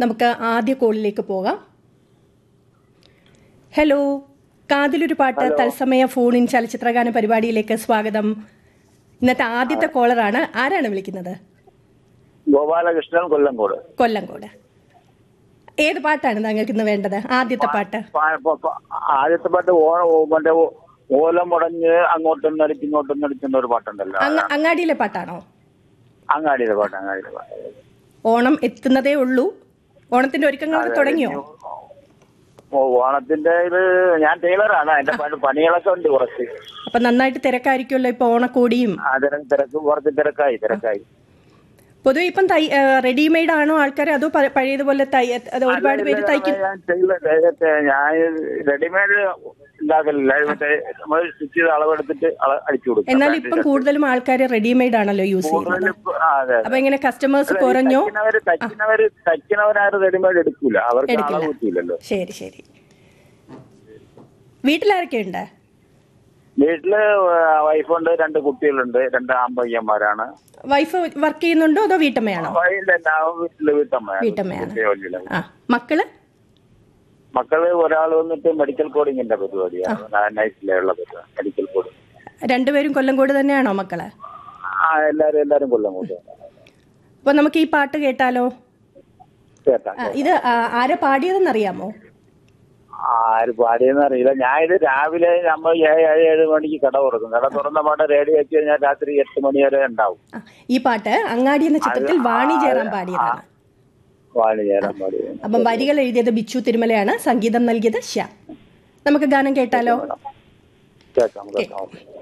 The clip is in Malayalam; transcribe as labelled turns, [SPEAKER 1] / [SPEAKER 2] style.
[SPEAKER 1] നമുക്ക് ആദ്യ കോളിലേക്ക് പോകാം ഹലോ കാതിലൊരു പാട്ട് തത്സമയ ഫോൺ ഇൻ ചലച്ചിത്രഗാന പരിപാടിയിലേക്ക് സ്വാഗതം ഇന്നത്തെ ആദ്യത്തെ കോളറാണ് ആരാണ് വിളിക്കുന്നത്
[SPEAKER 2] ഗോപാലകൃഷ്ണൻ കൊല്ലംകോട്
[SPEAKER 1] കൊല്ലങ്കോട് ഏത് പാട്ടാണ് താങ്കൾക്ക് ഇന്ന് വേണ്ടത് ആദ്യത്തെ പാട്ട്
[SPEAKER 2] പ- പ- പ- ആദ്യത്തെ പാട്ട് ഓ ഓ- മറ്റേ ഓ- ഓലം മുടഞ്ഞ് അങ്ങോട്ടും നടിച്ച് ഇങ്ങോട്ടും നടിക്കുന്ന ഒരു പാട്ടുണ്ടല്ലോ
[SPEAKER 1] അങ്ങ- അങ്ങാടിയിലെ പാട്ടാണോ
[SPEAKER 2] അങ്ങാടിയിലെ പാട്ട് അങ്ങാടിയിലെ പാട്ട്
[SPEAKER 1] ഓണം എത്തുന്നതേ ഉള്ളൂ ഓണത്തിന്റെ ഒരുക്കങ്ങളൊക്കെ തുടങ്ങിയോ
[SPEAKER 2] ഓ ഓണത്തിന്റെ ഇത് ഞാൻ ടൈലറാണ് അതിന്റെ പണി പണികളൊക്കെ ഉണ്ട് കുറച്ച്
[SPEAKER 1] അപ്പൊ നന്നായിട്ട് തിരക്കായിരിക്കുമല്ലോ ഇപ്പൊ ഓണക്കോടിയും
[SPEAKER 2] ആ തിരക്ക് തിരക്ക് കുറച്ച് തിരക്കായി തിരക്കായി
[SPEAKER 1] പൊതുവെ ഇപ്പം തൈ റെഡിമെയ്ഡ് ആണോ ആൾക്കാർ അതോ പ- പഴയതുപോലെ തൈ അത് ഒരുപാട് പേര് തയ്ക്കും
[SPEAKER 2] ഞാൻ ടൈലർ ഞാൻ റെഡിമെയ്ഡ് ഉണ്ടാക്കലില്ല മറ്റേ നമ്മൾ സ്റ്റിച്ച് ചെയ്ത് അളവെടുത്തിട്ട് അള- അടിച്ചു കൊടുക്കും
[SPEAKER 1] എന്നാൽ ഇപ്പം കൂടുതലും ആൾക്കാർ റെഡിമെയ്ഡ് ആണല്ലോ യൂസ് ചെയ്യുന്നത്
[SPEAKER 2] കൂടുതലും ഇപ്പൊ- ആ, അതെ
[SPEAKER 1] അപ്പൊ എങ്ങനെ കസ്റ്റമേഴ്സ് കുറഞ്ഞോ
[SPEAKER 2] തയ്ക്കുന്നവര് തയ്ക്കുന്നവര് തയ്ക്കുന്നവരാരും റെഡിമെയ്ഡ് എടുക്കൂല അവർക്ക്
[SPEAKER 1] എടുക്കില്ല.
[SPEAKER 2] അളവ് കിട്ടിയില്ലല്ലോ
[SPEAKER 1] ശരി ശരി വീട്ടിലാരൊക്കെ ഉണ്ട്
[SPEAKER 2] വീട്ടില് വൈഫുണ്ട് രണ്ട് കുട്ടികളുണ്ട് രണ്ട് ആമ്പയ്യന്മാരാണ്
[SPEAKER 1] വൈഫ് വർക്ക് ചെയ്യുന്നുണ്ടോ അതോ വീട്ടമ്മയാണോ
[SPEAKER 2] വൈകിട്ട് എല്ലാ വീട്ടില് വീട്ടമ്മയാണ്
[SPEAKER 1] വീട്ടമ്മയാണ്.
[SPEAKER 2] ജോലിയില്ല.
[SPEAKER 1] ആ മക്കള്
[SPEAKER 2] മക്കള് ഒരാൾ വന്നിട്ട് മെഡിക്കൽ കോഡിങ്ങിന്റെ പരിപാടിയാണ് നൈറ്റിലുള്ള പരിപാടി മെഡിക്കൽ കോഡിങ്
[SPEAKER 1] രണ്ടുപേരും കൊല്ലംകോട് തന്നെയാണോ മക്കള്
[SPEAKER 2] ആ എല്ലാരും എല്ലാരും കൊല്ലം കൂട്ടുകയാണ്
[SPEAKER 1] അപ്പൊ നമുക്ക് ഈ പാട്ട് കേട്ടാലോ
[SPEAKER 2] കേട്ടാ
[SPEAKER 1] ആ, ഇത് ആ, ആരാ പാടിയതെന്ന് അറിയാമോ
[SPEAKER 2] ആര് പാടിയെന്ന് അറിയില്ല ഞാൻ ഇത് രാവിലെ നമ്മൾ ഏഴ് ഏഴ് ഏഴ് മണിക്ക് കട തുറക്കും കട തുറന്ന പാട്ട് റേഡിയോ വെച്ച് കഴിഞ്ഞാൽ രാത്രി എട്ട് മണി വരെ ഉണ്ടാവും
[SPEAKER 1] ആ, ഈ പാട്ട് അങ്ങാടി എന്ന ചിത്രത്തിൽ വാണി ജയറാം പാടിയതാണ്
[SPEAKER 2] വാണി ചേരാൻ പാടി
[SPEAKER 1] അപ്പം വരികൾ എഴുതിയത് ബിച്ചു തിരുമലയാണ് സംഗീതം നൽകിയത് ശ്യാം നമുക്ക് ഗാനം കേട്ടാലോ
[SPEAKER 2] കേൾക്കാം കേൾക്കാം